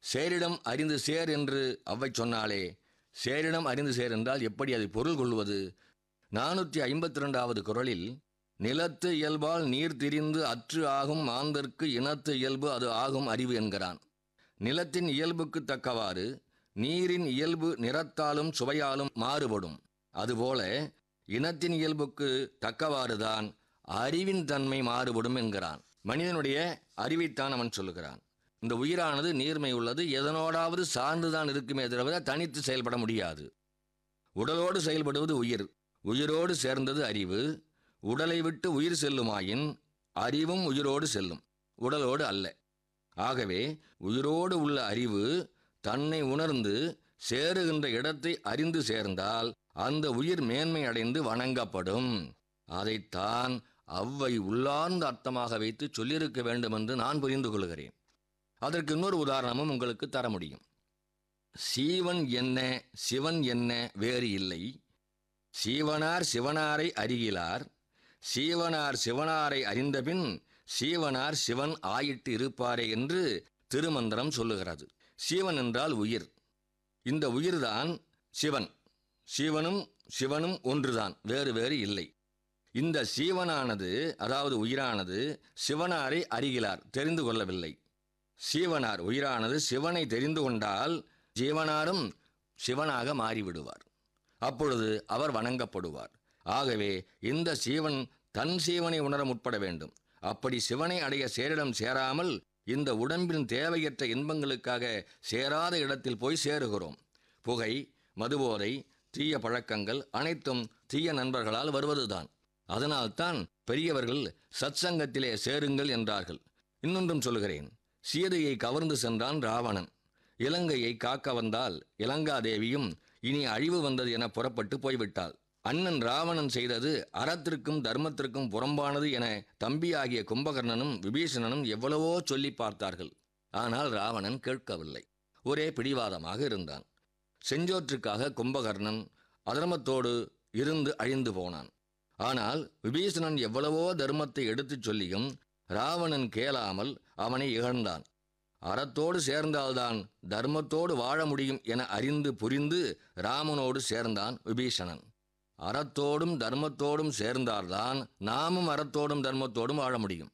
சேரிடம் அறிந்து சேர் என்று அவ்வை சொன்னாலே சேரிடம் அறிந்து சேர் என்றால் எப்படி அதை பொருள் கொள்வது நானூற்றி ஐம்பத்தி ரெண்டாவது குரலில் நிலத்து இயல்பால் நீர் திரிந்து அற்று ஆகும் மாந்தர்க்கு இனத்து இயல்பு அது ஆகும் அறிவு என்கிறான் நிலத்தின் இயல்புக்கு தக்கவாறு நீரின் இயல்பு நிறத்தாலும் சுவையாலும் மாறுபடும் அதுபோல இனத்தின் இயல்புக்கு தக்கவாறுதான் அறிவின் தன்மை மாறுபடும் என்கிறான் மனிதனுடைய அறிவைத்தான் அவன் சொல்லுகிறான் இந்த உயிரானது நீர்மை உள்ளது எதனோடாவது சார்ந்துதான் இருக்குமே தவிர தனித்து செயல்பட முடியாது உடலோடு செயல்படுவது உயிர் உயிரோடு சேர்ந்தது அறிவு உடலை விட்டு உயிர் செல்லுமாயின் அறிவும் உயிரோடு செல்லும் உடலோடு அல்ல ஆகவே உயிரோடு உள்ள அறிவு தன்னை உணர்ந்து சேருகின்ற இடத்தை அறிந்து சேர்ந்தால் அந்த உயிர் மேன்மை அடைந்து வணங்கப்படும் அதைத்தான் அவ்வை உள்ளார்ந்த அர்த்தமாக வைத்து சொல்லியிருக்க வேண்டும் என்று நான் புரிந்து கொள்கிறேன் அதற்கு இன்னொரு உதாரணமும் உங்களுக்கு தர முடியும் சீவன் என்ன சிவன் என்ன வேறு இல்லை சீவனார் சிவனாரை அறிகிலார் சீவனார் சிவனாரை அறிந்தபின் சீவனார் சிவன் ஆயிட்டு இருப்பாரே என்று திருமந்திரம் சொல்லுகிறது சீவன் என்றால் உயிர் இந்த உயிர்தான் சிவன் சிவனும் சிவனும் ஒன்றுதான் வேறு வேறு இல்லை இந்த சீவனானது அதாவது உயிரானது சிவனாரை அறிகிறார் தெரிந்து கொள்ளவில்லை சீவனார் உயிரானது சிவனை தெரிந்து கொண்டால் ஜீவனாரும் சிவனாக மாறிவிடுவார் அப்பொழுது அவர் வணங்கப்படுவார் ஆகவே இந்த சீவன் தன் சீவனை உணர முற்பட வேண்டும் அப்படி சிவனை அடைய சேரிடம் சேராமல் இந்த உடம்பின் தேவையற்ற இன்பங்களுக்காக சேராத இடத்தில் போய் சேருகிறோம் புகை மதுபோதை தீய பழக்கங்கள் அனைத்தும் தீய நண்பர்களால் வருவதுதான் அதனால்தான் பெரியவர்கள் சத்சங்கத்திலே சேருங்கள் என்றார்கள் இன்னொன்றும் சொல்கிறேன் சீதையை கவர்ந்து சென்றான் ராவணன் இலங்கையை காக்க வந்தால் இலங்காதேவியும் இனி அழிவு வந்தது என புறப்பட்டு போய்விட்டாள் அண்ணன் ராவணன் செய்தது அறத்திற்கும் தர்மத்திற்கும் புறம்பானது என தம்பியாகிய கும்பகர்ணனும் விபீஷணனும் எவ்வளவோ சொல்லி பார்த்தார்கள் ஆனால் ராவணன் கேட்கவில்லை ஒரே பிடிவாதமாக இருந்தான் செஞ்சோற்றுக்காக கும்பகர்ணன் அதர்மத்தோடு இருந்து அழிந்து போனான் ஆனால் விபீஷணன் எவ்வளவோ தர்மத்தை எடுத்துச் சொல்லியும் ராவணன் கேளாமல் அவனை இகழ்ந்தான் அறத்தோடு சேர்ந்தால்தான் தர்மத்தோடு வாழ முடியும் என அறிந்து புரிந்து ராமனோடு சேர்ந்தான் விபீஷணன் அறத்தோடும் தர்மத்தோடும் சேர்ந்தால்தான் நாமும் அறத்தோடும் தர்மத்தோடும் வாழ முடியும்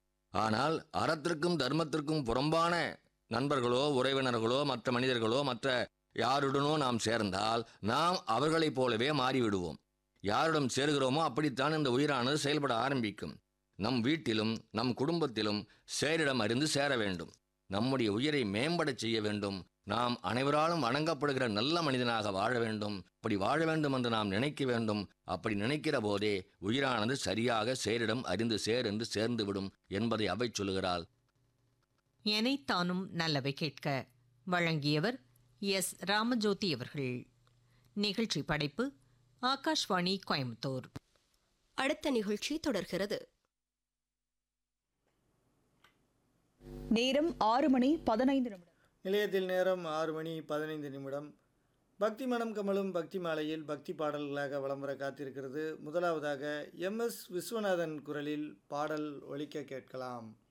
ஆனால் அறத்திற்கும் தர்மத்திற்கும் புறம்பான நண்பர்களோ உறவினர்களோ மற்ற மனிதர்களோ மற்ற யாருடனோ நாம் சேர்ந்தால் நாம் அவர்களைப் போலவே மாறிவிடுவோம் யாரிடம் சேர்கிறோமோ அப்படித்தான் இந்த உயிரானது செயல்பட ஆரம்பிக்கும் நம் வீட்டிலும் நம் குடும்பத்திலும் சேரிடம் அறிந்து சேர வேண்டும் நம்முடைய உயிரை மேம்படச் செய்ய வேண்டும் நாம் அனைவராலும் வணங்கப்படுகிற நல்ல மனிதனாக வாழ வேண்டும் அப்படி வாழ வேண்டும் என்று நாம் நினைக்க வேண்டும் அப்படி நினைக்கிற போதே உயிரானது சரியாக சேரிடம் அறிந்து சேர் என்று சேர்ந்து விடும் என்பதை அவை சொல்லுகிறாள் எனைத்தானும் நல்லவை கேட்க வழங்கியவர் எஸ் ராமஜோதி அவர்கள் நிகழ்ச்சி படைப்பு ஆகாஷ்வாணி கோயம்புத்தூர் அடுத்த நிகழ்ச்சி தொடர்கிறது நேரம் ஆறு மணி பதினைந்து நிமிடம் நிலையத்தில் நேரம் ஆறு மணி பதினைந்து நிமிடம் பக்தி மனம் கமலும் பக்தி மாலையில் பக்தி பாடல்களாக வலம் வர காத்திருக்கிறது முதலாவதாக எம் எஸ் விஸ்வநாதன் குரலில் பாடல் ஒலிக்க கேட்கலாம்